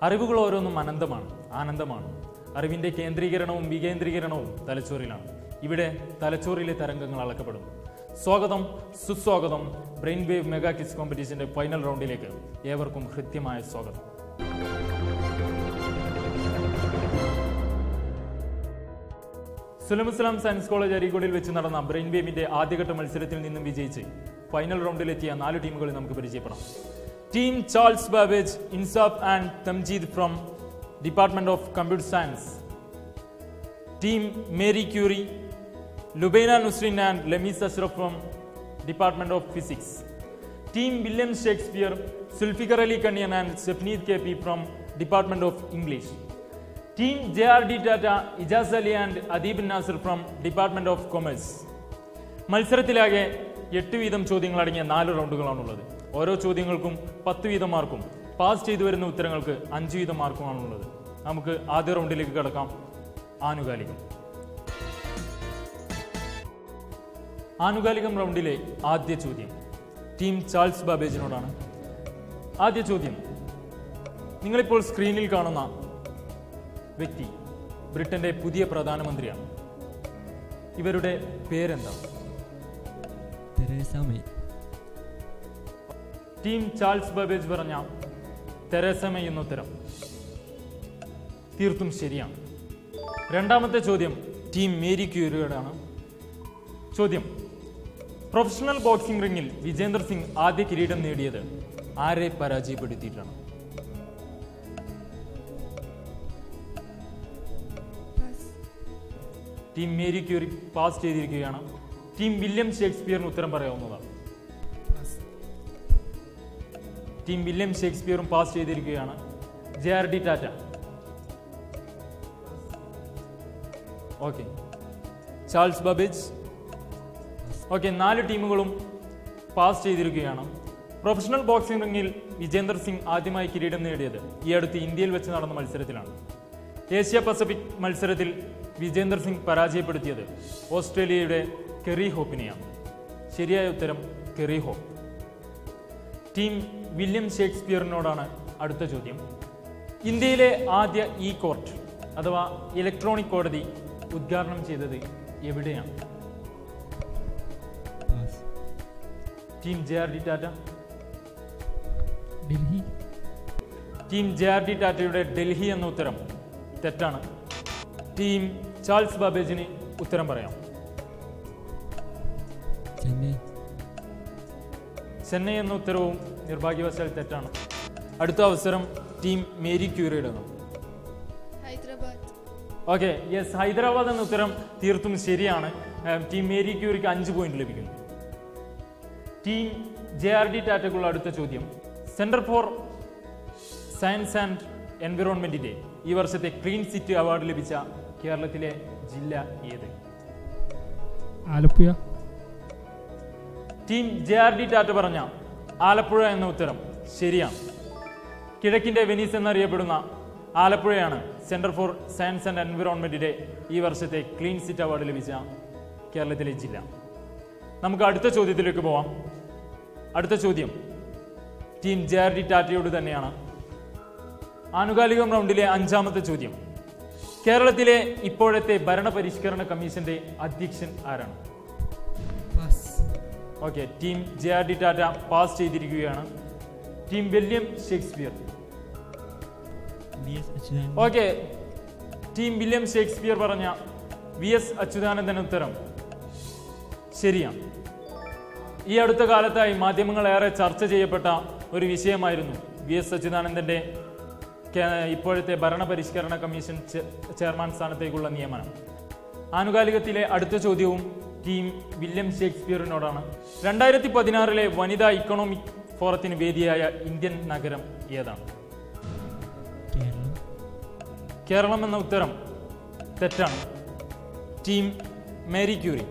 അറിവുകൾ ഓരോന്നും അനന്തമാണ് ആനന്ദമാണ് അറിവിന്റെ കേന്ദ്രീകരണവും വികേന്ദ്രീകരണവും തലച്ചോറിലാണ് ഇവിടെ തലച്ചോറിലെ തരംഗങ്ങൾ അളക്കപ്പെടുന്നു സ്വാഗതം സുസ്വാഗതം ബ്രെയിൻ വേവ് മെഗാ കിസ് കോമ്പറ്റീഷന്റെ ഫൈനൽ റൗണ്ടിലേക്ക് ഏവർക്കും ഹൃദ്യമായ സ്വാഗതം സുലമുസ്ലാം സയൻസ് കോളേജ് അരീക്കോടിൽ വെച്ച് നടന്ന ബ്രെയിൻ വേവിന്റെ ആദ്യഘട്ട മത്സരത്തിൽ നിന്നും വിജയിച്ച് ഫൈനൽ റൗണ്ടിലെത്തിയ നാല് ടീമുകളെ നമുക്ക് പരിചയപ്പെടാം team Charles Babbage Insaf and Thamjeed from department of computer science team Marie Curie Lubaina Nusrin and Lamees Ashraf from department of physics team William Shakespeare Zulfikar Ali Kanyan and Sefneed K P from department of English team J R D Tata Ijas Ali and Adeeb Nasir from department of commerce മത്സരത്തിലാകെ എട്ട് വീതം ചോദ്യങ്ങൾ അടങ്ങിയ നാല് റൗണ്ടുകളാണുള്ളത് ഓരോ ചോദ്യങ്ങൾക്കും പത്ത് വീതം മാർക്കും പാസ് ചെയ്തു വരുന്ന ഉത്തരങ്ങൾക്ക് അഞ്ച് വീതം മാർക്കുമാണുള്ളത് നമുക്ക് ആദ്യ റൗണ്ടിലേക്ക് കടക്കാം ആനുകാലികം ആനുകാലികം റൗണ്ടിലെ ആദ്യ ചോദ്യം ടീം ചാൾസ് ബാബേജിനോടാണ് ആദ്യ ചോദ്യം നിങ്ങളിപ്പോൾ സ്ക്രീനിൽ കാണുന്ന വ്യക്തി ബ്രിട്ടന്റെ പുതിയ പ്രധാനമന്ത്രിയാണ് ഇവരുടെ പേരെന്താ Theresa May team Charles Babbage പറഞ്ഞ തെരേസ മെയ് എന്ന ഉത്തരം തീർത്തും ശരിയാണ് രണ്ടാമത്തെ ചോദ്യം ടീം മേരി ക്യൂരിയോടാണ് ചോദ്യം പ്രൊഫഷണൽ ബോക്സിംഗ് റിംഗിൽ വിജേന്ദർ സിംഗ് ആദ്യ കിരീടം നേടിയത് ആരെ പരാജയപ്പെടുത്തിയിട്ടാണ് ടീം മേരി ക്യൂരി പാസ് ചെയ്തിരിക്കുകയാണ് ടീം വില്യം ഷേക്സ്പിയറിന് ഉത്തരം പറയാവുന്നതാണ് ടീം വില്യം ഷേക്സ്പിയറും പാസ് ചെയ്തിരിക്കുകയാണ് J R D Tata okay Charles Babbage okay നാല് ടീമുകളും പാസ് ചെയ്തിരിക്കുകയാണ് പ്രൊഫഷണൽ ബോക്സിംഗ് റിംഗിൽ വിജേന്ദർ സിംഗ് ആദ്യമായി കിരീടം നേടിയത് ഈ അടുത്ത് ഇന്ത്യയിൽ വെച്ച് നടന്ന മത്സരത്തിലാണ് ഏഷ്യ പസഫിക് മത്സരത്തിൽ വിജേന്ദർ സിംഗ് പരാജയപ്പെടുത്തിയത് ഓസ്ട്രേലിയയുടെ കെറി ഹോപ്പിനെയാണ് ശരിയായ ഉത്തരം കെറി ഹോപ്പ് ടീം വില്യം ഷേക്സ്പിയറിനോടാണ് അടുത്ത ചോദ്യം ഇന്ത്യയിലെ ആദ്യ ഇ കോർട്ട് അഥവാ ഇലക്ട്രോണിക് കോടതി ഉദ്ഘാടനം ചെയ്തത് എവിടെയാണ് pass team J R D Tata Delhi team J R D ടാറ്റയുടെ ഡൽഹി എന്ന ഉത്തരം തെറ്റാണ് ടീം ചാൾസ് ബാബേജിന് ഉത്തരം പറയാം ചെന്നൈ ചെന്നൈ എന്ന ഉത്തരവും നിർഭാഗ്യവശാൽ തെറ്റാണ് അടുത്ത അവസരം ടീം മേരി ക്യൂറിയുടെ ഹൈദരാബാദ് ഓക്കെ യെസ് ഹൈദരാബാദ് എന്ന ഉത്തരം തീർത്തും ശരിയാണ് ഏം, ടീം മേരി ക്യൂറിക്ക് അഞ്ച് പോയിന്റ് ലഭിക്കുന്നു ടീം ജെ ആർ ഡി ടാറ്റക്കുള്ള അടുത്ത ചോദ്യം സെന്റർ ഫോർ സയൻസ് ആൻഡ് എൻവിറോൺമെന്റിന്റെ ഈ വർഷത്തെ ക്ലീൻ സിറ്റി അവാർഡ് ലഭിച്ച കേരളത്തിലെ ജില്ല ഏത് Alappuzha team J R D Tata പറഞ്ഞ ആലപ്പുഴ എന്ന ഉത്തരം ശരിയാണ് കിഴക്കിന്റെ വെനീസ് എന്നറിയപ്പെടുന്ന ആലപ്പുഴയാണ് സെന്റർ ഫോർ സയൻസ് ആൻഡ് എൻവിറോൺമെന്റിന്റെ ഈ വർഷത്തെ ക്ലീൻ സിറ്റ് അവാർഡ് ലഭിച്ച കേരളത്തിലെ ജില്ല നമുക്ക് അടുത്ത ചോദ്യത്തിലേക്ക് പോവാം അടുത്ത ചോദ്യം ടീം ജെ ആർ ഡി ടാറ്റയോട് തന്നെയാണ് ആനുകാലികം റൗണ്ടിലെ അഞ്ചാമത്തെ ചോദ്യം കേരളത്തിലെ ഇപ്പോഴത്തെ ഭരണപരിഷ്കരണ കമ്മീഷന്റെ അധ്യക്ഷൻ ആരാണ് pass okay team J R D Tata pass ചെയ്തിരിക്കുകയാണ് team William Shakespeare V S Achuthanandan okay team William Shakespeare പറഞ്ഞ വി എസ് അച്യുതാനന്ദൻ ഉത്തരം ശരിയാണ് ഈ അടുത്ത കാലത്തായി മാധ്യമങ്ങൾ ഏറെ ചർച്ച ചെയ്യപ്പെട്ട ഒരു വിഷയമായിരുന്നു വി എസ് അച്യുതാനന്ദന്റെ കേ- ഇപ്പോഴത്തെ ഭരണപരിഷ്കരണ കമ്മീഷൻ ചെ- ചെയർമാൻ സ്ഥാനത്തേക്കുള്ള നിയമനം ആനുകാലികത്തിലെ അടുത്ത ചോദ്യവും ടീം വില്യം ഷേക്സ്പിയറിനോടാണ് രണ്ടായിരത്തി പതിനാറിലെ വനിതാ ഇക്കണോമിക് ഫോറത്തിന് വേദിയായ ഇന്ത്യൻ നഗരം ഏതാണ് കേരളം കേരളം എന്ന ഉത്തരം തെറ്റാണ് ടീം മേരി ക്യൂറി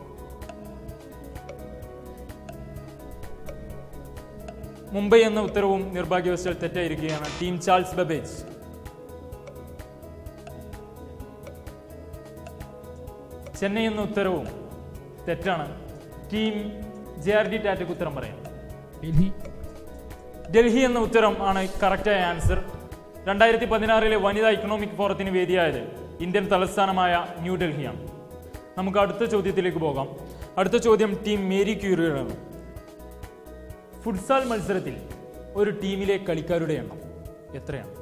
മുംബൈ എന്ന ഉത്തരവും നിർഭാഗ്യവശാൽ തെറ്റായിരിക്കുകയാണ് ടീം ചാൾസ് ബബേജ് ചെന്നൈ എന്ന ഉത്തരവും തെറ്റാണ് ടീം ജെ ആർ ഡി ടാറ്റയ്ക്ക് ഉത്തരം പറയാം ഡൽഹി ഡൽഹി എന്ന ഉത്തരം ആണ് കറക്റ്റായ ആൻസർ രണ്ടായിരത്തി പതിനാറിലെ വനിതാ ഇക്കണോമിക് ഫോറത്തിന് വേദിയായത് ഇന്ത്യൻ തലസ്ഥാനമായ ന്യൂഡൽഹിയാണ് നമുക്ക് അടുത്ത ചോദ്യത്തിലേക്ക് പോകാം അടുത്ത ചോദ്യം ടീം മേരി ക്യൂറിയാണ് ഫുട്സാൽ മത്സരത്തിൽ ഒരു ടീമിലെ കളിക്കാരുടെ എണ്ണം എത്രയാണ്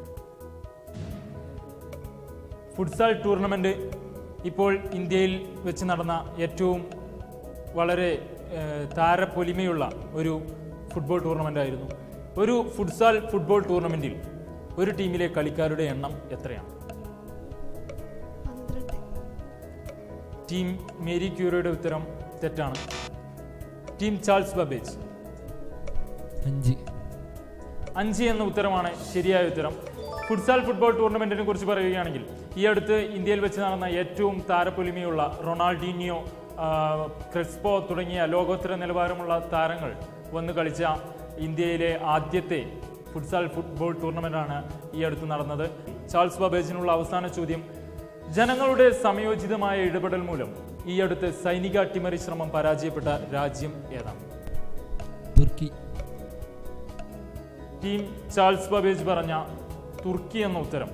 ഫുട്സാൽ ടൂർണമെന്റ് ഇപ്പോൾ ഇന്ത്യയിൽ വെച്ച് നടന്ന ഏറ്റവും വളരെ ഏഹ്, താരപ്പൊലിമയുള്ള ഒരു ഫുട്ബോൾ ടൂർണമെന്റ് ആയിരുന്നു ഒരു ഫുട്സാൽ ഫുട്ബോൾ ടൂർണമെന്റിൽ ഒരു ടീമിലെ കളിക്കാരുടെ എണ്ണം എത്രയാണ് പന്ത്രണ്ട് ടീം മേരി ക്യൂറിയുടെ ഉത്തരം തെറ്റാണ് ടീം ചാൾസ് ബബേജ് അഞ്ച് അഞ്ച് എന്ന ഉത്തരമാണ് ശരിയായ ഉത്തരം ഫുട്സാൽ ഫുട്ബോൾ ടൂർണമെന്റിനെ കുറിച്ച് പറയുകയാണെങ്കിൽ ഈ അടുത്ത് ഇന്ത്യയിൽ വെച്ച് നടന്ന ഏറ്റവും താരപ്പൊലിമയുള്ള റൊണാൾഡീനിയോ ആ, ക്രിസ്പോ തുടങ്ങിയ ലോകോത്തര നിലവാരമുള്ള താരങ്ങൾ വന്ന് കളിച്ച ഇന്ത്യയിലെ ആദ്യത്തെ ഫുട്സാൽ ഫുട്ബോൾ ടൂർണമെന്റാണ് ഈ അടുത്ത് നടന്നത് ചാൾസ് ബബേജിനുള്ള അവസാന ചോദ്യം ജനങ്ങളുടെ സമയോചിതമായ ഇടപെടൽ മൂലം ഈ അടുത്ത് സൈനിക അട്ടിമറി ശ്രമം പരാജയപ്പെട്ട രാജ്യം ഏതാണ് തുർക്കി ടീം ചാൾസ് ബബേജ് പറഞ്ഞ തുർക്കി എന്ന ഉത്തരം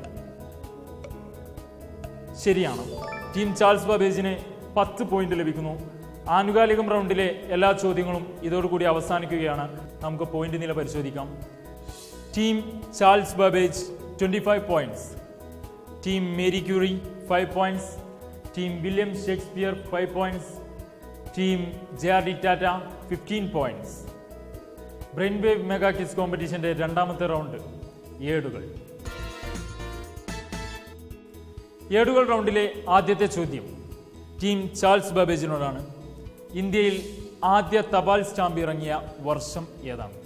ശരിയാണ് ടീം ചാൾസ് ബബേജിന് പത്ത് പോയിന്റ് ലഭിക്കുന്നു ആനുകാലികം റൗണ്ടിലെ എല്ലാ ചോദ്യങ്ങളും ഇതോടുകൂടി അവസാനിക്കുകയാണ് നമുക്ക് പോയിന്റ് നില പരിശോധിക്കാം team Charles Babbage twenty five points team Marie Curie five points team William Shakespeare five points team J R D Tata fifteen points brain wave mega quiz കോമ്പറ്റീഷന്റെ രണ്ടാമത്തെ റൗണ്ട് ഏടുകൾ ഏടുകൾ റൗണ്ടിലെ ആദ്യത്തെ ചോദ്യം ടീം ചാൾസ് ബബേജിനോടാണ് ഇന്ത്യയിൽ ആദ്യ തപാൽ സ്റ്റാമ്പ് ഇറങ്ങിയ വർഷം ഏതാണ്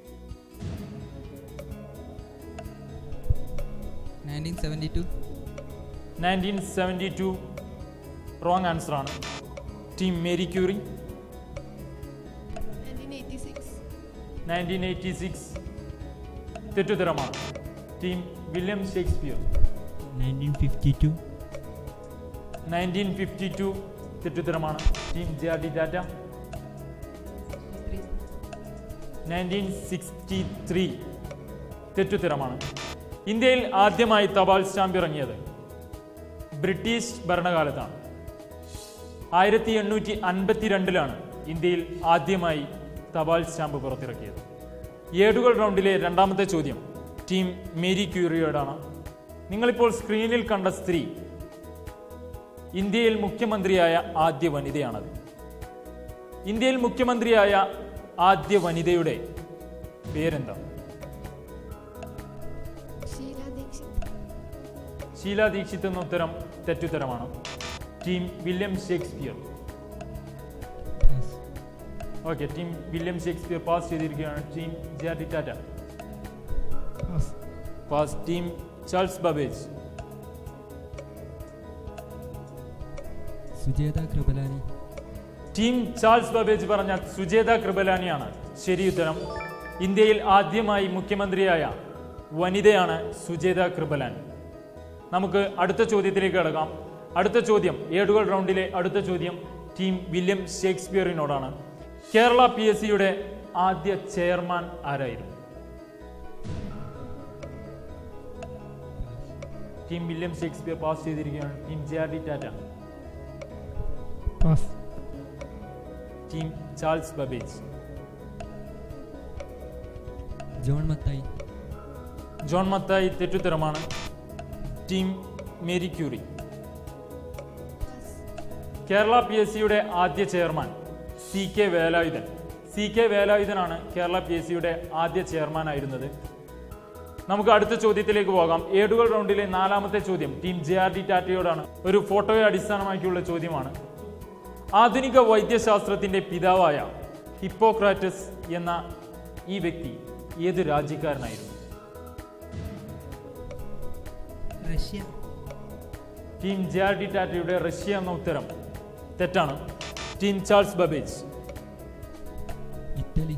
nineteen seventy two nineteen seventy two wrong answer ആണ് team Marie Curie nineteen eighty six nineteen eighty six തെറ്റുത്തരമാണ് team William Shakespeare nineteen fifty two nineteen fifty two തെറ്റുത്തരമാണ് team J R D Tata nineteen sixty three തെറ്റുത്തരമാണ് ഇന്ത്യയിൽ ആദ്യമായി തപാൽ stamp ഇറങ്ങിയത് British ഭരണകാലത്താണ് ആയിരത്തി എണ്ണൂറ്റി അൻപത്തിരണ്ടിലാണ് ഇന്ത്യയിൽ ആദ്യമായി തപാൽ സ്റ്റാമ്പ് പുറത്തിറക്കിയത് ഏടുകൾ റൗണ്ടിലെ രണ്ടാമത്തെ ചോദ്യം ടീം മേരി ക്യൂറിയോടാണ് നിങ്ങളിപ്പോൾ സ്ക്രീനിൽ കണ്ട സ്ത്രീ ഇന്ത്യയിൽ മുഖ്യമന്ത്രിയായ ആദ്യ വനിതയാണത് ഇന്ത്യയിൽ മുഖ്യമന്ത്രിയായ ആദ്യ വനിതയുടെ പേരെന്താ ഷീല ദീക്ഷിത് ഷീല ദീക്ഷിത് എന്ന ഉത്തരം തെറ്റുത്തരമാണ് team William Shakespeare pass okay team William Shakespeare pass ചെയ്തിരിക്കുകയാണ് team J R D Tata pass pass team Charles Babbage Sucheta Kripalani team Charles Babbage പറഞ്ഞ സുജേത കൃപലാനിയാണ് ശരി ഉത്തരം ഇന്ത്യയിൽ ആദ്യമായി മുഖ്യമന്ത്രിയായ വനിതയാണ് സുജേത കൃപലാനി നമുക്ക് അടുത്ത ചോദ്യത്തിലേക്ക് കിടക്കാം അടുത്ത ചോദ്യം ഏടുകൾ റൗണ്ടിലെ അടുത്ത ചോദ്യം ടീം വില്യം ഷേക്സ്പിയറിനോടാണ് കേരള പി എസ് സിയുടെ ആദ്യ ചെയർമാൻ ആരായിരുന്നു ടീം വില്യം ഷേക്സ്പിയർ പാസ് ചെയ്തിരിക്കുകയാണ് team J R D Tata pass team Charles Babbage John Mathai John Mathai തെറ്റുത്തരമാണ് team Marie Curie Kerala P S സിയുടെ ആദ്യ chairman C K Velayudhan C K വേലായുധനാണ് കേരള പി എസ് സിയുടെ ആദ്യ ചെയർമാൻ ആയിരുന്നത് നമുക്ക് അടുത്ത ചോദ്യത്തിലേക്ക് പോകാം ഏടുകൾ റൗണ്ടിലെ നാലാമത്തെ ചോദ്യം ടീം ജെ ആർ ഡി ടാറ്റയോടാണ് ഒരു ഫോട്ടോയെ അടിസ്ഥാനമാക്കിയുള്ള ചോദ്യമാണ് ആധുനിക വൈദ്യശാസ്ത്രത്തിന്റെ പിതാവായ ഹിപ്പോക്രാറ്റസ് എന്ന ഈ വ്യക്തി ഏത് രാജ്യക്കാരനായിരുന്നു Russia team J R D ടാറ്റയുടെ റഷ്യ എന്ന ഉത്തരം തെറ്റാണ് team Charles Babbage Italy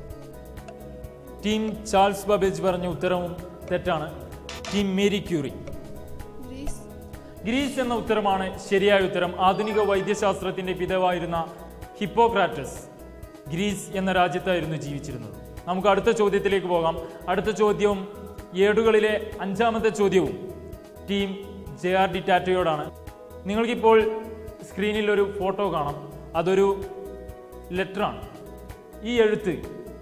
team Charles Babbage പറഞ്ഞ ഉത്തരവും തെറ്റാണ് team Marie Curie Greece Greece എന്ന ഉത്തരമാണ് ശരിയായ ഉത്തരം ആധുനിക വൈദ്യശാസ്ത്രത്തിന്റെ പിതാവായിരുന്ന ഹിപ്പോക്രാറ്റസ് ഗ്രീസ് എന്ന രാജ്യത്തായിരുന്നു ജീവിച്ചിരുന്നത് നമുക്ക് അടുത്ത ചോദ്യത്തിലേക്ക് പോകാം അടുത്ത ചോദ്യവും ഏടുകളിലെ അഞ്ചാമത്തെ ചോദ്യവും ടീം ജെ ആർ ഡി ടാറ്റയോടാണ് നിങ്ങൾക്കിപ്പോൾ സ്ക്രീനിൽ ഒരു ഫോട്ടോ കാണാം അതൊരു ലെറ്ററാണ് ഈ എഴുത്ത്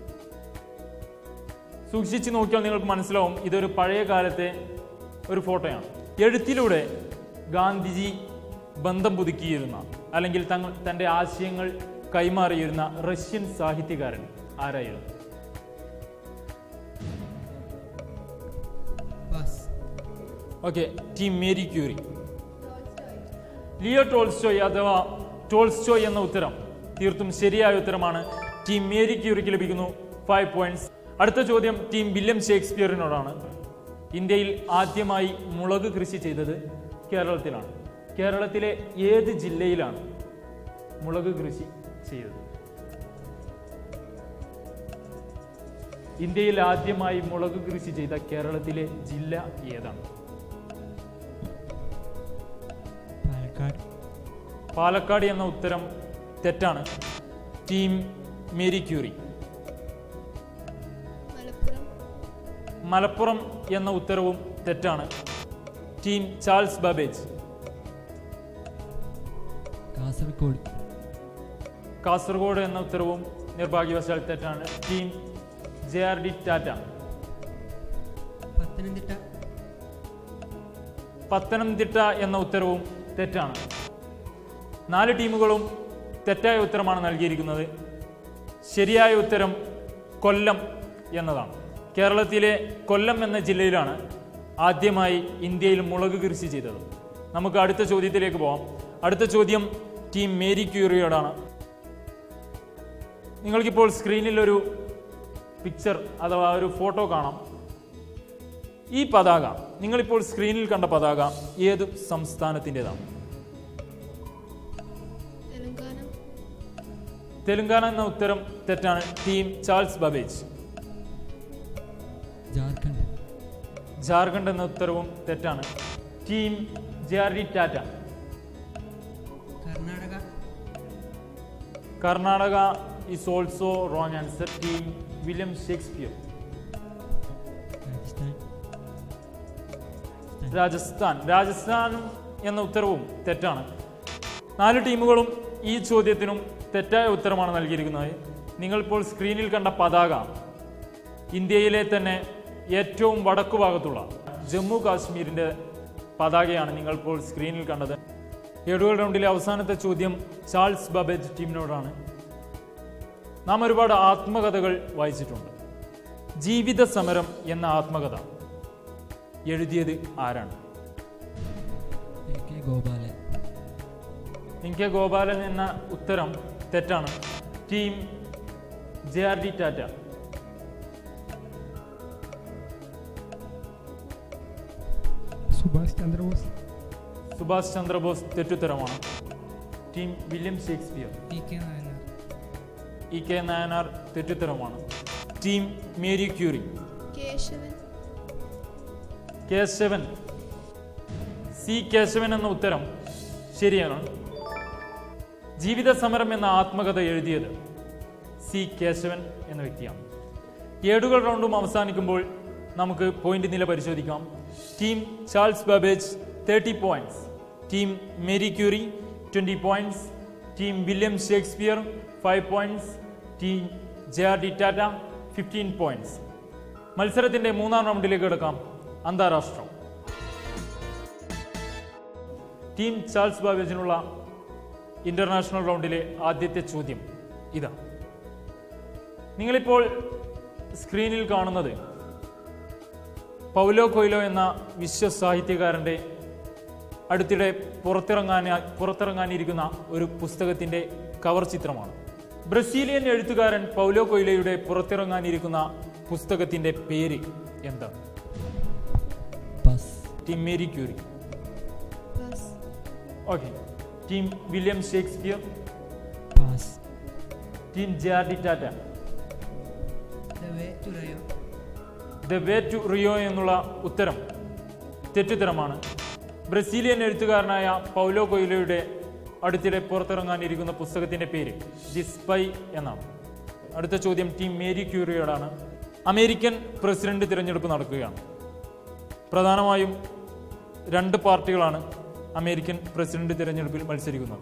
സൂക്ഷിച്ച് നോക്കിയാൽ നിങ്ങൾക്ക് മനസ്സിലാവും ഇതൊരു പഴയ കാലത്തെ ഒരു ഫോട്ടോയാണ് എഴുത്തിലൂടെ ഗാന്ധിജി ബന്ധം പുതുക്കിയിരുന്ന അല്ലെങ്കിൽ തങ്ങൾ തൻ്റെ ആശയങ്ങൾ കൈമാറിയിരുന്ന റഷ്യൻ സാഹിത്യകാരൻ ആരായിരുന്നു pass okay team Marie Curie Leo Tolstoy അഥവാ ടോൾസ്റ്റോയ് എന്ന ഉത്തരം തീർത്തും ശരിയായ ഉത്തരമാണ് ടീം മേരി ക്യൂറിക്ക് ലഭിക്കുന്നു ഫൈവ് പോയിന്റ്സ് അടുത്ത ചോദ്യം ടീം വില്യം ഷേക്സ്പിയറിനോടാണ് ഇന്ത്യയിൽ ആദ്യമായി മുളക് കൃഷി ചെയ്തത് കേരളത്തിലാണ് കേരളത്തിലെ ഏത് ജില്ലയിലാണ് മുളക് കൃഷി ചെയ്തത് ഇന്ത്യയിൽ ആദ്യമായി മുളക് കൃഷി ചെയ്ത കേരളത്തിലെ ജില്ല ഏതാണ് പാലക്കാട് പാലക്കാട് എന്ന ഉത്തരം തെറ്റാണ് team Marie Curie Malappuram Malappuram എന്ന ഉത്തരവും തെറ്റാണ് team Charles Babbage Kasaragod Kasaragod എന്ന ഉത്തരവും നിർഭാഗ്യവശാൽ തെറ്റാണ് team J R D Tata Pathanamthitta Pathanamthitta എന്ന ഉത്തരവും തെറ്റാണ് നാല് ടീമുകളും തെറ്റായ ഉത്തരമാണ് നൽകിയിരിക്കുന്നത് ശരിയായ ഉത്തരം കൊല്ലം എന്നതാണ് കേരളത്തിലെ കൊല്ലം എന്ന ജില്ലയിലാണ് ആദ്യമായി ഇന്ത്യയിൽ മുളക് കൃഷി ചെയ്തത് നമുക്ക് അടുത്ത ചോദ്യത്തിലേക്ക് പോവാം അടുത്ത ചോദ്യം ടീം മേരി ക്യൂറിയോടാണ് നിങ്ങൾക്കിപ്പോൾ സ്ക്രീനിൽ ഒരു പിക്ചർ അഥവാ ഒരു ഫോട്ടോ കാണാം ഈ പതാക നിങ്ങളിപ്പോൾ സ്ക്രീനിൽ കണ്ട പതാക ഏത് സംസ്ഥാനത്തിൻ്റെതാണ് തെലങ്കാന തെലുങ്കാന എന്ന ഉത്തരം തെറ്റാണ് team Charles Babbage Jharkhand Jharkhand എന്ന ഉത്തരവും തെറ്റാണ് team J R D Tata Karnataka Karnataka is also wrong answer team William Shakespeare Rajasthan Rajasthan Rajasthan എന്ന ഉത്തരവും തെറ്റാണ് നാല് ടീമുകളും ഈ ചോദ്യത്തിനും തെറ്റായ ഉത്തരമാണ് നൽകിയിരിക്കുന്നത് നിങ്ങളിപ്പോൾ സ്ക്രീനിൽ കണ്ട പതാക ഇന്ത്യയിലെ തന്നെ ഏറ്റവും വടക്കു ഭാഗത്തുള്ള ജമ്മു കാശ്മീരിൻ്റെ പതാകയാണ് നിങ്ങളിപ്പോൾ സ്ക്രീനിൽ കണ്ടത് ഏഴുകൾ റൗണ്ടിലെ അവസാനത്തെ ചോദ്യം ചാൾസ് ബബേജ് ടീമിനോടാണ് നാം ഒരുപാട് ആത്മകഥകൾ വായിച്ചിട്ടുണ്ട് ജീവിത സമരം എന്ന ആത്മകഥ എഴുതിയത് ആരാണ് A K Gopalan N K Gopalan എന്ന ഉത്തരം തെറ്റാണ് team J R D Tata Subhash Chandrabose Subhash Chandrabose തെറ്റുത്തരമാണ് team William Shakespeare E K Nayanar E K Nayanar തെറ്റുത്തരമാണ് team Marie Curie Keshavan Keshavan C Keshavan എന്ന ഉത്തരം ശരിയാണ് ജീവിത സമരം എന്ന ആത്മകഥ എഴുതിയത് സി കേശവൻ എന്ന വ്യക്തിയാണ് ഏടുകൾ റൗണ്ടും അവസാനിക്കുമ്പോൾ നമുക്ക് പോയിന്റ് നില പരിശോധിക്കാം team Charles Babbage thirty points team Marie Curie twenty points team William Shakespeare five points team J R D Tata fifteen points മത്സരത്തിന്റെ മൂന്നാം റൗണ്ടിലേക്ക് കിടക്കാം അന്താരാഷ്ട്രം ടീം ചാൾസ് ബാബേജിനുള്ള ഇന്റർനാഷണൽ റൗണ്ടിലെ ആദ്യത്തെ ചോദ്യം ഇതാ നിങ്ങളിപ്പോൾ സ്ക്രീനിൽ കാണുന്നത് പൗലോ കൊയ്ലോ എന്ന വിശ്വസാഹിത്യകാരൻ്റെ അടുത്തിടെ പുറത്തിറങ്ങാൻ പുറത്തിറങ്ങാനിരിക്കുന്ന ഒരു പുസ്തകത്തിൻ്റെ കവർ ചിത്രമാണ് ബ്രസീലിയൻ എഴുത്തുകാരൻ പൗലോ കൊയ്ലോയുടെ പുറത്തിറങ്ങാനിരിക്കുന്ന പുസ്തകത്തിൻ്റെ പേര് എന്താണ് pass team Marie Curie pass okay team William Shakespeare pass team J R D Tata the way to Rio the way to Rio എന്നുള്ള ഉത്തരം തെറ്റുത്തരമാണ് ബ്രസീലിയൻ എഴുത്തുകാരനായ പൗലോ കൊയിലോയുടെ അടുത്തിടെ പുറത്തിറങ്ങാനിരിക്കുന്ന പുസ്തകത്തിന്റെ പേര് ദി സ്പൈ എന്നാണ് അടുത്ത ചോദ്യം ടീം മേരി ക്യൂറിയോടാണ് അമേരിക്കൻ പ്രസിഡന്റ് തിരഞ്ഞെടുപ്പ് നടക്കുകയാണ് പ്രധാനമായും രണ്ട് പാർട്ടികളാണ് അമേരിക്കൻ പ്രസിഡന്റ് തിരഞ്ഞെടുപ്പിൽ മത്സരിക്കുന്നത്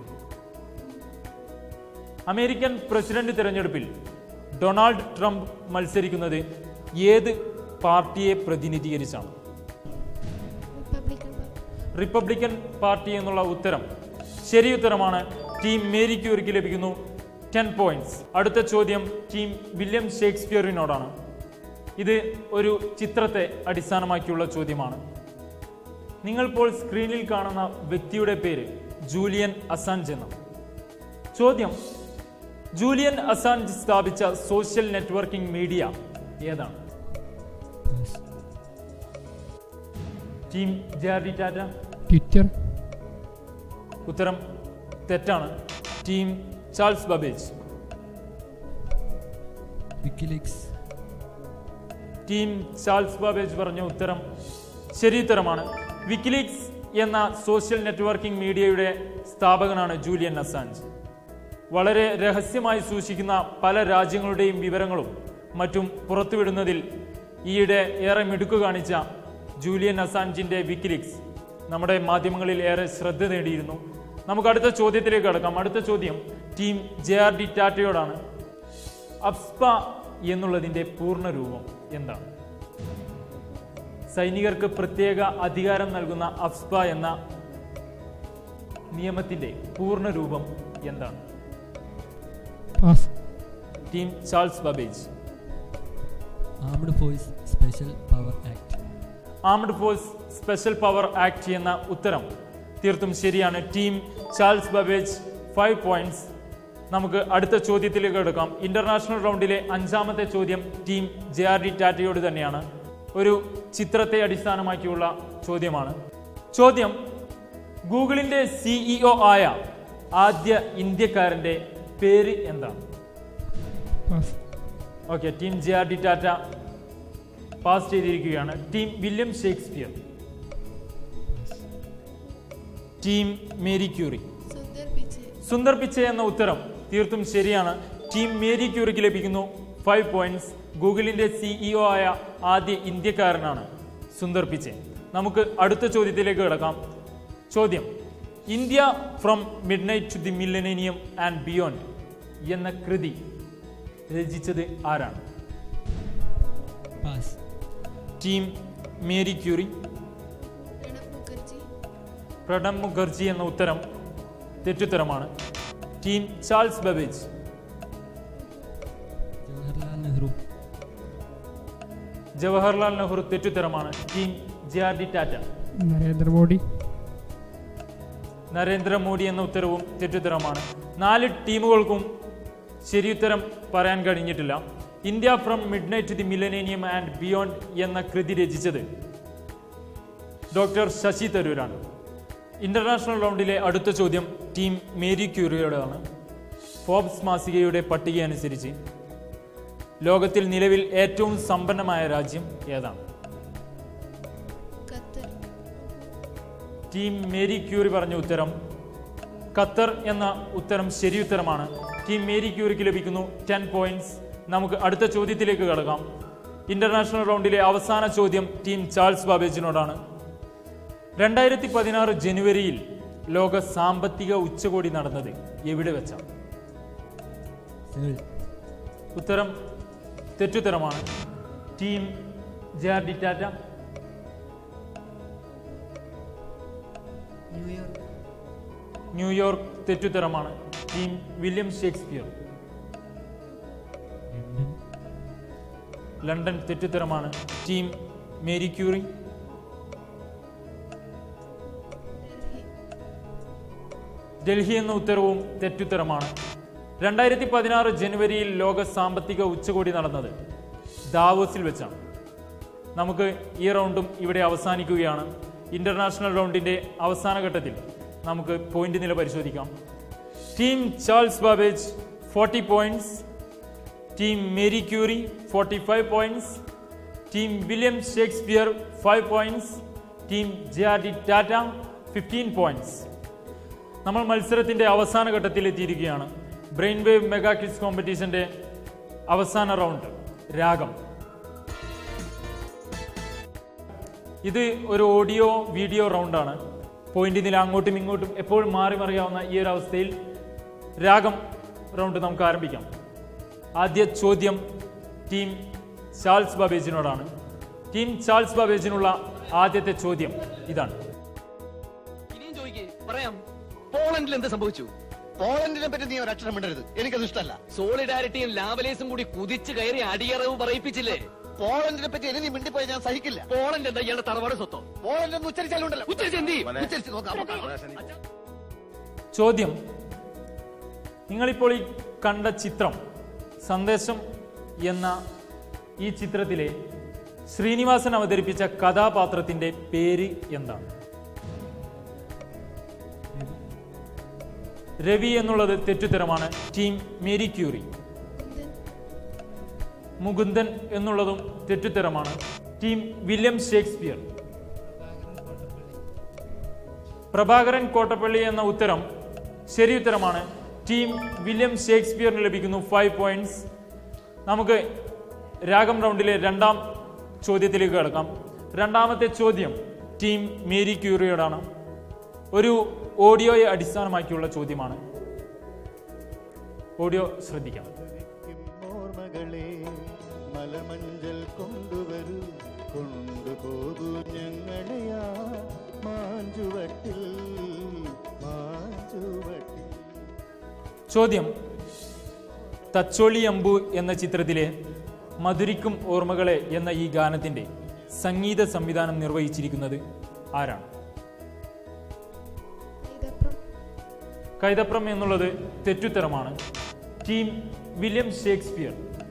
അമേരിക്കൻ പ്രസിഡന്റ് തിരഞ്ഞെടുപ്പിൽ ഡൊണാൾഡ് ട്രംപ് മത്സരിക്കുന്നത് ഏത് പാർട്ടിയെ പ്രതിനിധീകരിച്ചാണ് റിപ്പബ്ലിക്കൻ പാർട്ടി റിപ്പബ്ലിക്കൻ പാർട്ടി എന്നുള്ള ഉത്തരം ശരി ഉത്തരമാണ് ടീം മേരി ക്യൂറിക്ക് ലഭിക്കുന്നു ടെൻ പോയിന്റ്സ് അടുത്ത ചോദ്യം ടീം വില്യം ഷേക്സ്പിയറിനോടാണ് ഇത് ഒരു ചിത്രത്തെ അടിസ്ഥാനമാക്കിയുള്ള ചോദ്യമാണ് നിങ്ങളിപ്പോൾ സ്ക്രീനിൽ കാണുന്ന വ്യക്തിയുടെ പേര് ജൂലിയൻ അസാഞ്ച് എന്ന ചോദ്യം ജൂലിയൻ അസാഞ്ച് സ്ഥാപിച്ച സോഷ്യൽ നെറ്റ്വർക്കിംഗ് മീഡിയ ഏതാണ് pass team J R D Tata Twitter ഉത്തരം തെറ്റാണ് team Charles Babbage WikiLeaks team Charles Babbage പറഞ്ഞ ഉത്തരം ശരി ഉത്തരമാണ് വിക്കിലീക്സ് എന്ന സോഷ്യൽ നെറ്റ്വർക്കിംഗ് മീഡിയയുടെ സ്ഥാപകനാണ് ജൂലിയൻ അസാഞ്ച് വളരെ രഹസ്യമായി സൂക്ഷിക്കുന്ന പല രാജ്യങ്ങളുടെയും വിവരങ്ങളും മറ്റും പുറത്തുവിടുന്നതിൽ ഈയിടെ ഏറെ മിടുക്ക് കാണിച്ച ജൂലിയൻ അസാഞ്ചിന്റെ വിക്കിലീക്സ് നമ്മുടെ മാധ്യമങ്ങളിൽ ഏറെ ശ്രദ്ധ നേടിയിരുന്നു നമുക്ക് അടുത്ത ചോദ്യത്തിലേക്ക് കടക്കാം അടുത്ത ചോദ്യം ടീം ജെ ആർ ഡി ടാറ്റയോടാണ് അബ്സ്പ എന്നുള്ളതിന്റെ പൂർണ്ണ രൂപം എന്താണ് സൈനികർക്ക് പ്രത്യേക അധികാരം നൽകുന്ന അബ്സ്പ എന്ന നിയമത്തിന്റെ പൂർണ്ണ രൂപം എന്താണ് pass team Charles Babbage armed force special power act armed force special power act എന്ന ഉത്തരം തീർത്തും ശരിയാണ് team Charles Babbage five points നമുക്ക് അടുത്ത ചോദ്യത്തിലേക്ക് എടുക്കാം ഇന്റർനാഷണൽ റൗണ്ടിലെ അഞ്ചാമത്തെ ചോദ്യം ടീം ജെ ആർ ഡി ടാറ്റയോട് തന്നെയാണ് ഒരു ചിത്രത്തെ അടിസ്ഥാനമാക്കിയുള്ള ചോദ്യമാണ് ചോദ്യം ഗൂഗിളിന്റെ സിഇഒ ആയ ആദ്യ ഇന്ത്യക്കാരന്റെ പേര് എന്താണ് pass okay team J R D Tata pass ചെയ്തിരിക്കുകയാണ് team William Shakespeare team Marie Curie Sundar Pichai Sundar Pichai എന്ന ഉത്തരം തീർത്തും ശരിയാണ് ടീം മേരി ക്യൂറിക്ക് ലഭിക്കുന്നു ഫൈവ് പോയിന്റ്സ് ഗൂഗിളിന്റെ സിഇഒ ആയ ആദ്യ ഇന്ത്യക്കാരനാണ് സുന്ദർ പിച്ചെ നമുക്ക് അടുത്ത ചോദ്യത്തിലേക്ക് കിടക്കാം ചോദ്യം India from midnight to the millennium and beyond എന്ന കൃതി രചിച്ചത് ആരാണ് pass team Marie Curie Pranab Mukherjee Pranab Mukherjee എന്ന ഉത്തരം തെറ്റുത്തരമാണ് team Charles Babbage Jawaharlal Nehru Jawaharlal Nehru തെറ്റുത്തരമാണ് team J R D Tata Narendra Modi Narendra Modi എന്ന ഉത്തരവും തെറ്റുത്തരമാണ് നാല് ടീമുകൾക്കും ശരിയുത്തരം പറയാൻ കഴിഞ്ഞിട്ടില്ല India from midnight to the millennium and beyond എന്ന കൃതി രചിച്ചത് ഡോക്ടർ ശശി തരൂരാണ് ഇന്റർനാഷണൽ റൗണ്ടിലെ അടുത്ത ചോദ്യം ടീം മേരി ക്യൂറിയോടാണ് ഫോബ്സ് മാസികയുടെ പട്ടിക അനുസരിച്ച് ലോകത്തിൽ നിലവിൽ ഏറ്റവും സമ്പന്നമായ രാജ്യം ഏതാണ് ഖത്തർ ടീം മേരി ക്യൂറി പറഞ്ഞ ഉത്തരം ഖത്തർ എന്ന ഉത്തരം ശരി ഉത്തരമാണ് ടീം മേരി ക്യൂറിക്ക് ലഭിക്കുന്നു ടെൻ പോയിന്റ്സ് നമുക്ക് അടുത്ത ചോദ്യത്തിലേക്ക് കടക്കാം ഇന്റർനാഷണൽ റൗണ്ടിലെ അവസാന ചോദ്യം ടീം ചാൾസ് ബാബേജിനോടാണ് രണ്ടായിരത്തി പതിനാറ് ജനുവരിയിൽ ലോക സാമ്പത്തിക ഉച്ചകോടി നടന്നത് എവിടെ വെച്ചാണ് സേൾ ഉത്തരം തെറ്റുത്തരമാണ് team J R D Tata New York New York തെറ്റുത്തരമാണ് team William Shakespeare London London തെറ്റുത്തരമാണ് team Marie Curie Delhi Delhi എന്ന ഉത്തരവും തെറ്റുത്തരമാണ് രണ്ടായിരത്തി പതിനാറ് ജനുവരിയിൽ ലോക സാമ്പത്തിക ഉച്ചകോടി നടന്നത് ദാവോസിൽ വെച്ചാണ് നമുക്ക് ഈ റൗണ്ടും ഇവിടെ അവസാനിക്കുകയാണ് ഇന്റർനാഷണൽ റൗണ്ടിന്റെ അവസാന ഘട്ടത്തിൽ നമുക്ക് പോയിന്റ് നില പരിശോധിക്കാം team Charles Babbage forty points team Marie Curie forty five points team William Shakespeare five points team J R D Tata fifteen points നമ്മൾ മത്സരത്തിന്റെ അവസാന ഘട്ടത്തിൽ എത്തിയിരിക്കുകയാണ് ബ്രെയിൻ വേവ് മെഗാ ക്വിസ് കോമ്പറ്റീഷന്റെ അവസാന റൗണ്ട് രാഗം ഇത് ഒരു ഓഡിയോ വീഡിയോ റൗണ്ടാണ് പോയിന്റ് നില അങ്ങോട്ടും ഇങ്ങോട്ടും എപ്പോഴും മാറി മറിയാവുന്ന ഈ ഒരു അവസ്ഥയിൽ രാഗം റൗണ്ട് നമുക്ക് ആരംഭിക്കാം ആദ്യ ചോദ്യം ടീം ചാൾസ് ബാബേജിനോടാണ് ടീം ചാൾസ് ബാബേജിനുള്ള ആദ്യത്തെ ചോദ്യം ഇതാണ് ഇനിയും ചോദിക്കേ പറയാം പോളണ്ടിൽ എന്ത് സംഭവിച്ചു പോളണ്ടിനെ പറ്റി നീ ഒരക്ഷരം മിണ്ടരുത് എനിക്കത് ഇഷ്ടമല്ല സോളിഡാരിറ്റിയും ലാവലേസും കൂടി കുതിച്ചു കയറി അടിയറവ് പറയിപ്പിച്ചില്ലേ പോളണ്ടിനെ പറ്റി ഇനി നീ മിണ്ടിപ്പോയി ഞാൻ സഹിക്കില്ല പോളണ്ട് എന്താ ഇയാളുടെ തറവാട് സ്വത്തോ പോളണ്ട് എന്ന് ഉച്ചരിച്ചാലുണ്ടല്ലോ ഉച്ചരിച്ച് എന്ത് ചെയ്യും? ഉച്ചരിച്ച് നോക്കാം ചോദ്യം നിങ്ങളിപ്പോൾ ഈ കണ്ട ചിത്രം സന്ദേശം എന്ന ഈ ചിത്രത്തിലെ ശ്രീനിവാസൻ അവതരിപ്പിച്ച കഥാപാത്രത്തിന്റെ പേര് എന്താണ് രവി എന്നുള്ളത് തെറ്റുത്തരമാണ് team Marie Curie Kunthan Mukundan എന്നുള്ളതും തെറ്റുത്തരമാണ് team William Shakespeare Prabhakaran Kottappally എന്ന ഉത്തരം ശരി ഉത്തരമാണ് ടീം വില്യം ഷേക്സ്പിയറിന് ലഭിക്കുന്നു ഫൈവ് പോയിന്റ്സ് നമുക്ക് രാഗം റൗണ്ടിലെ രണ്ടാം ചോദ്യത്തിലേക്ക് കിടക്കാം രണ്ടാമത്തെ ചോദ്യം ടീം മേരി ക്യൂറിയോടാണ് ഒരു ഓഡിയോയെ അടിസ്ഥാനമാക്കിയുള്ള ചോദ്യമാണ് ഓഡിയോ ശ്രദ്ധിക്കാം ഓർമ്മകളെ മലമഞ്ചൽ കൊണ്ടുവരൂ കൊണ്ടുപോകൂ ഞങ്ങളെയാ മാഞ്ചുവട്ടിൽ മാഞ്ചുവട്ടിൽ ചോദ്യം തച്ചോളി അമ്പു എന്ന ചിത്രത്തിലെ മധുരിക്കും ഓർമ്മകളെ എന്ന ഈ ഗാനത്തിന്റെ സംഗീത സംവിധാനം നിർവഹിച്ചിരിക്കുന്നത് ആരാണ് ഇതപ്പുറം കൈതപ്രം എന്നുള്ളത് തെറ്റുത്തരമാണ് team William Shakespeare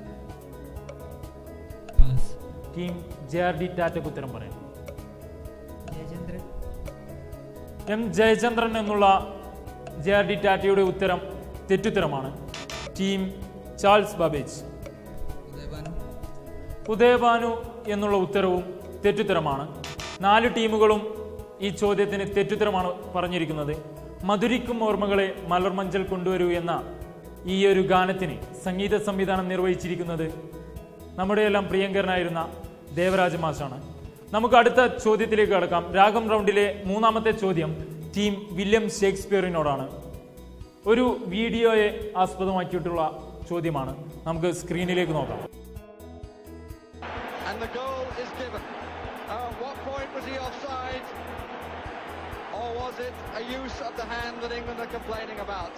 pass team J R D ടാറ്റക്ക് ഉത്തരം പറയാം ജയചന്ദ്രൻ എം ജയചന്ദ്രൻ എന്നുള്ള ജെ ആർ ഡി ടാറ്റയുടെ ഉത്തരം തെറ്റുത്തരമാണ് team Charles Babbage Udayabhanu Udayabhanu എന്നുള്ള ഉത്തരവും തെറ്റുത്തരമാണ് നാല് ടീമുകളും ഈ ചോദ്യത്തിന് തെറ്റുത്തരമാണ് പറഞ്ഞിരിക്കുന്നത് മധുരിക്കും ഓർമ്മകളെ മലർമഞ്ചൽ കൊണ്ടുവരൂ എന്ന ഈ ഒരു ഗാനത്തിന് സംഗീത സംവിധാനം നിർവഹിച്ചിരിക്കുന്നത് നമ്മുടെ എല്ലാം പ്രിയങ്കരനായിരുന്ന ദേവരാജ മാഷാണ് നമുക്ക് അടുത്ത ചോദ്യത്തിലേക്ക് കടക്കാം രാഗം റൗണ്ടിലെ മൂന്നാമത്തെ ചോദ്യം ടീം വില്യം ഷേക്സ്പിയറിനോടാണ് ഒരു വീഡിയോയെ ആസ്പദമാക്കിയിട്ടുള്ള ചോദ്യമാണ് നമുക്ക് സ്ക്രീനിലേക്ക് നോക്കാം And the goal is given. Uh, what point was he offside? Or was it a use of the hand that England are complaining about?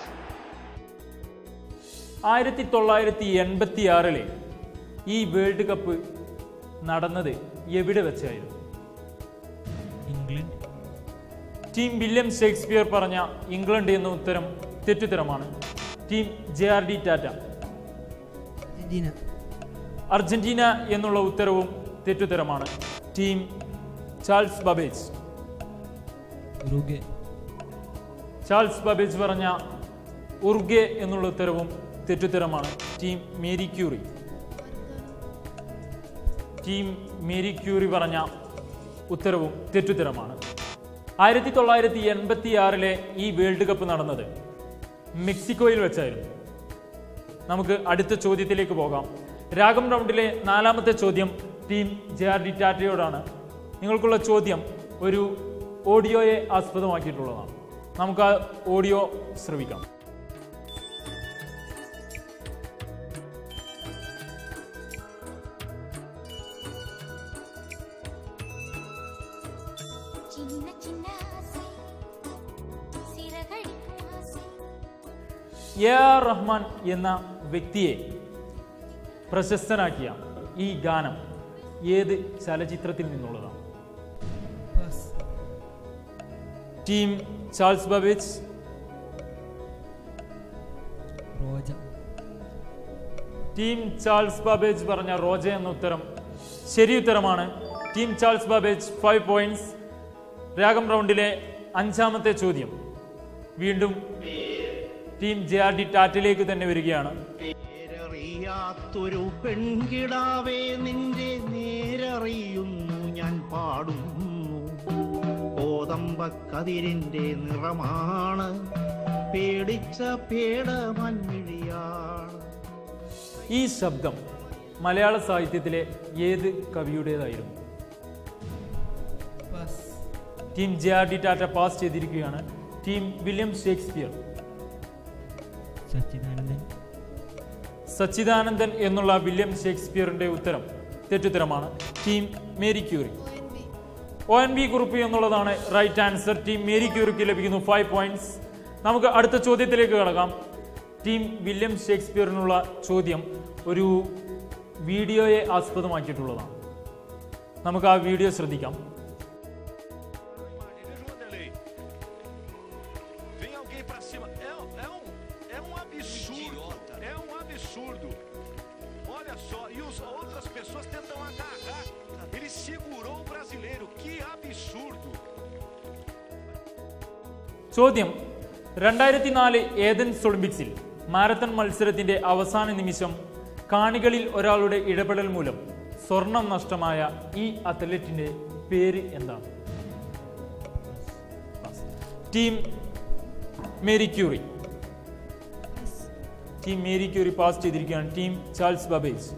ആയിരത്തി തൊള്ളായിരത്തി എൺപത്തി ആറിലെ ഈ വേൾഡ് കപ്പ് നടന്നത് എവിടെ വെച്ചായിരുന്നു ഇംഗ്ലണ്ട് ടീം വില്യം ഷേക്സ്പിയർ പറഞ്ഞ ഇംഗ്ലണ്ട് എന്ന ഉത്തരം തെറ്റുത്തരമാണ് team J R D Tata Argentina Argentina എന്നുള്ള ഉത്തരവും തെറ്റുത്തരമാണ് team Charles Babbage Uruguay Charles Babbage പറഞ്ഞ ഉർഗെ എന്നുള്ള ഉത്തരവും തെറ്റുത്തരമാണ് team Marie Curie team Marie Curie പറഞ്ഞ ഉത്തരവും തെറ്റുത്തരമാണ് ആയിരത്തി തൊള്ളായിരത്തി എൺപത്തി ആറിലെ ഈ വേൾഡ് കപ്പ് നടന്നത് മെക്സിക്കോയിൽ വെച്ചായിരുന്നു നമുക്ക് അടുത്ത ചോദ്യത്തിലേക്ക് പോകാം രാഗം റൗണ്ടിലെ നാലാമത്തെ ചോദ്യം ടീം ജെ ആർ ഡി ടാറ്റയോടാണ് നിങ്ങൾക്കുള്ള ചോദ്യം ഒരു ഓഡിയോയെ ആസ്പദമാക്കിയിട്ടുള്ളതാണ് നമുക്ക് ആ ഓഡിയോ ശ്രവിക്കാം சின்ன சின்ன ஆசை சிறகடிக்கும் ஆசை എ ആർ റഹ്മാൻ എന്ന വ്യക്തിയെ പ്രശസ്തനാക്കിയ ഈ ഗാനം ഏത് ചലച്ചിത്രത്തിൽ നിന്നുള്ളതാണ് pass team Charles Babbage Roja team Charles Babbage പറഞ്ഞ റോജ എന്ന ഉത്തരം ശരി ഉത്തരമാണ് team Charles Babbage five points Ragam റൗണ്ടിലെ അഞ്ചാമത്തെ ചോദ്യം വീണ്ടും ടീം ജെ ആർ ഡി ടാറ്റിലേക്ക് തന്നെ വരികയാണ് പേരറിയാത്തൊരു പെൺകിടാവേ നിന്റെ നേരറിയുന്നു ഞാൻ പാടുന്നു കോതമ്പക്കതിരിന്റെ നിറമാണ് പേടിച്ച പേട മഞ്ഞിഴിയാണ് ഈ ശബ്ദം മലയാള സാഹിത്യത്തിലെ ഏത് കവിയുടേതായിരുന്നു team J R D Tata pass ചെയ്തിരിക്കുകയാണ് team William Shakespeare Sachidanandan Sachidanandan എന്നുള്ള വില്യം ഷേക്സ്പിയറിന്റെ ഉത്തരം തെറ്റുത്തരമാണ് team Marie Curie O N B O N B കുറിപ്പ് എന്നുള്ളതാണ് റൈറ്റ് ആൻസർ ടീം മേരി ക്യൂറിക്ക് ലഭിക്കുന്നു ഫൈവ് പോയിന്റ്സ് നമുക്ക് അടുത്ത ചോദ്യത്തിലേക്ക് കടക്കാം ടീം വില്യം ഷേക്സ്പിയറിനുള്ള ചോദ്യം ഒരു വീഡിയോയെ ആസ്പദമാക്കിയിട്ടുള്ളതാണ് നമുക്ക് ആ വീഡിയോ ശ്രദ്ധിക്കാം Vem alguém pra cima. É, é um, é um absurdo. É um absurdo. Olha só, e as outras pessoas tentam agarrar. Ele segurou o brasileiro. Que absurdo. ചോദ്യം രണ്ടായിരത്തി നാല് ഏതൻസ് ഒളിമ്പിക്സിൽ മാരത്തൺ മത്സരത്തിന്റെ അവസാന നിമിഷം കാണികളിൽ ഒരാളുടെ ഇടപെടൽ മൂലം സ്വർണം നഷ്ടമായ ഈ അത്ലറ്റിന്റെ പേര് എന്താണ് team Marie Curie team Marie Curie pass ചെയ്തിരിക്കുകയാണ് team Charles Babbage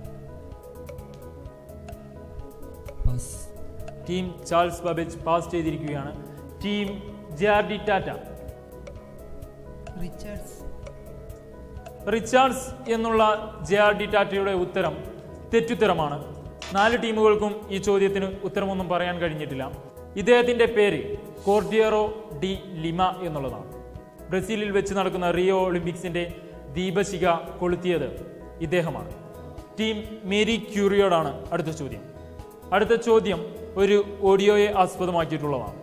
pass team Charles Babbage pass ചെയ്തിരിക്കുകയാണ് team J R D Tata Richards Richards എന്നുള്ള ജെ ആർ ഡി ടാറ്റയുടെ ഉത്തരം തെറ്റുത്തരമാണ് നാല് ടീമുകൾക്കും ഈ ചോദ്യത്തിന് ഉത്തരമൊന്നും പറയാൻ കഴിഞ്ഞിട്ടില്ല ഇദ്ദേഹത്തിന്റെ പേര് കോർഡിയറോ ഡി ലിമ എന്നുള്ളതാണ് ബ്രസീലിൽ വെച്ച് നടക്കുന്ന റിയോ ഒളിമ്പിക്സിന്റെ ദീപശിഖ കൊളുത്തിയത് ഇദ്ദേഹമാണ് ടീം മേരി ക്യൂറിയോടാണ് അടുത്ത ചോദ്യം അടുത്ത ചോദ്യം ഒരു ഓഡിയോയെ ആസ്പദമാക്കിയിട്ടുള്ളതാണ്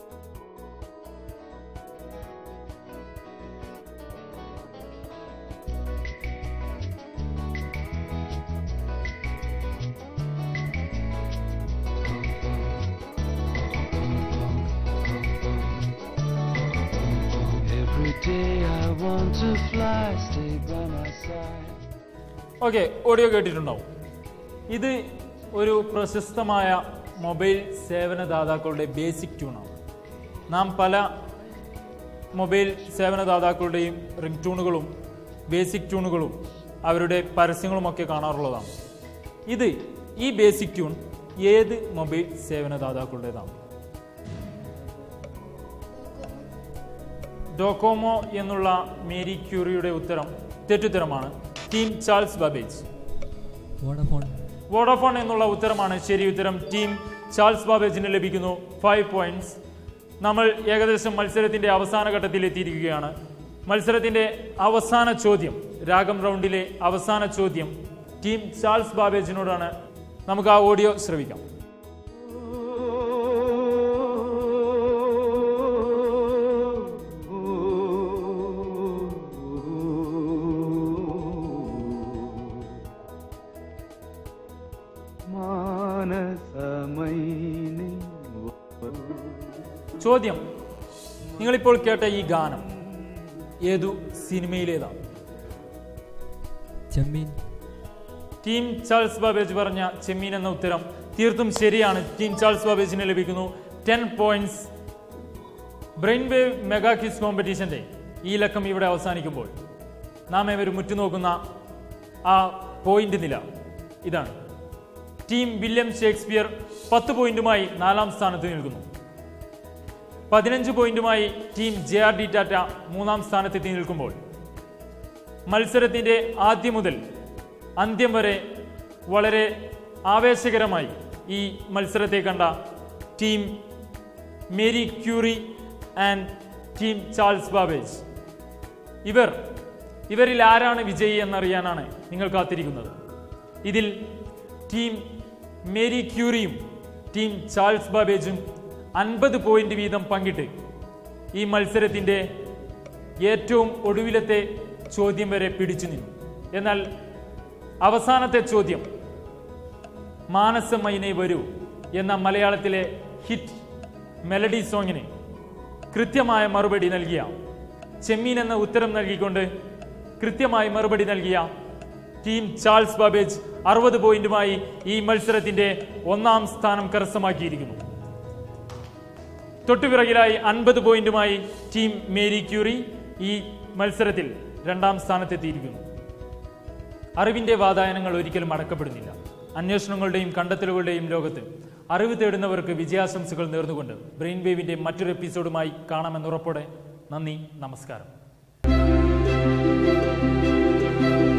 Every day I want to fly, stay by my side. Okay audio കേട്ടിട്ടുണ്ടാവും ഇത് ഒരു പ്രശസ്തമായ മൊബൈൽ സേവനദാതാക്കളുടെ ബേസിക് ട്യൂണാണ് നാം പല മൊബൈൽ സേവനദാതാക്കളുടെയും റിംഗ് ട്യൂണുകളും ബേസിക് ട്യൂണുകളും അവരുടെ പരസ്യങ്ങളുമൊക്കെ കാണാറുള്ളതാണ് ഇത് ഈ ബേസിക് ട്യൂൺ ഏത് മൊബൈൽ സേവനദാതാക്കളുടേതാണ് ഡോക്കോമോ എന്നുള്ള മേരി ക്യൂറിയുടെ ഉത്തരം തെറ്റുത്തരമാണ് team Charles Babbage Vodafone Vodafone എന്നുള്ള ഉത്തരമാണ് ശരി ഉത്തരം ടീം ചാൾസ് ബാബേജിന് ലഭിക്കുന്നു ഫൈവ് പോയിന്റ്സ് നമ്മൾ ഏകദേശം മത്സരത്തിന്റെ അവസാന ഘട്ടത്തിൽ എത്തിയിരിക്കുകയാണ് മത്സരത്തിന്റെ അവസാന ചോദ്യം രാഗം റൗണ്ടിലെ അവസാന ചോദ്യം ടീം ചാൾസ് ബാബേജിനോടാണ് നമുക്ക് ആ ഓഡിയോ ശ്രവിക്കാം മാനസമൈനി ചോദ്യം നിങ്ങളിപ്പോൾ കേട്ട ഈ ഗാനം ഏതു സിനിമയിലേതാണ് ചെമ്മീൻ ടീം ചാൾസ് ബാബേജ് പറഞ്ഞ ചെമ്മീൻ എന്ന ഉത്തരം തീർത്തും ശരിയാണ് ടീം ചാൾസ് ബാബേജിന് ലഭിക്കുന്നു ten points brain wave mega quiz കോമ്പറ്റീഷന്റെ ഈ ലക്കം ഇവിടെ അവസാനിക്കുമ്പോൾ നാം ഏവരും ഉറ്റുനോക്കുന്ന ആ പോയിന്റ് നില ഇതാണ് ടീം വില്യം ഷേക്സ്പിയർ പത്ത് പോയിന്റുമായി നാലാം സ്ഥാനത്ത് നിൽക്കുന്നു പതിനഞ്ച് പോയിന്റുമായി team J R D Tata മൂന്നാം സ്ഥാനത്തെത്തി നിൽക്കുമ്പോൾ മത്സരത്തിന്റെ ആദ്യം മുതൽ അന്ത്യം വരെ വളരെ ആവേശകരമായി ഈ മത്സരത്തെ കണ്ട team Marie Curie and team Charles ബാബേജ് ഇവർ ഇവരിൽ ആരാണ് വിജയി എന്നറിയാനാണ് നിങ്ങൾ കാത്തിരിക്കുന്നത് ഇതിൽ ടീം മേരി ക്യൂറിയും ടീം ചാൾസ് ബാബേജും അൻപത് പോയിന്റ് വീതം പങ്കിട്ട് ഈ മത്സരത്തിന്റെ ഏറ്റവും ഒടുവിലത്തെ ചോദ്യം വരെ പിടിച്ചു നിന്നു എന്നാൽ അവസാനത്തെ ചോദ്യം മാനസമൈനെ വരൂ എന്ന മലയാളത്തിലെ ഹിറ്റ് മെലഡി സോങ്ങിന് കൃത്യമായ മറുപടി നൽകിയ ചെമ്മീൻ എന്ന ഉത്തരം നൽകിക്കൊണ്ട് കൃത്യമായി മറുപടി നൽകിയ ടീം ചാൾസ് ബാബേജ് അറുപത് പോയിന്റുമായി ഈ മത്സരത്തിന്റെ ഒന്നാം സ്ഥാനം കരസ്ഥമാക്കിയിരിക്കുന്നു തൊട്ടുപിറകിലായി അൻപത് പോയിന്റുമായി ടീം മേരി ക്യൂറി ഈ മത്സരത്തിൽ രണ്ടാം സ്ഥാനത്തെത്തിയിരിക്കുന്നു അറിവിന്റെ വാതായനങ്ങൾ ഒരിക്കലും അടക്കപ്പെടുന്നില്ല അന്വേഷണങ്ങളുടെയും കണ്ടെത്തലുകളുടെയും ലോകത്ത് അറിവ് തേടുന്നവർക്ക് വിജയാശംസകൾ നേർന്നുകൊണ്ട് ബ്രെയിൻ വേവിന്റെ മറ്റൊരു എപ്പിസോഡുമായി കാണാമെന്നുറപ്പോടെ നന്ദി നമസ്കാരം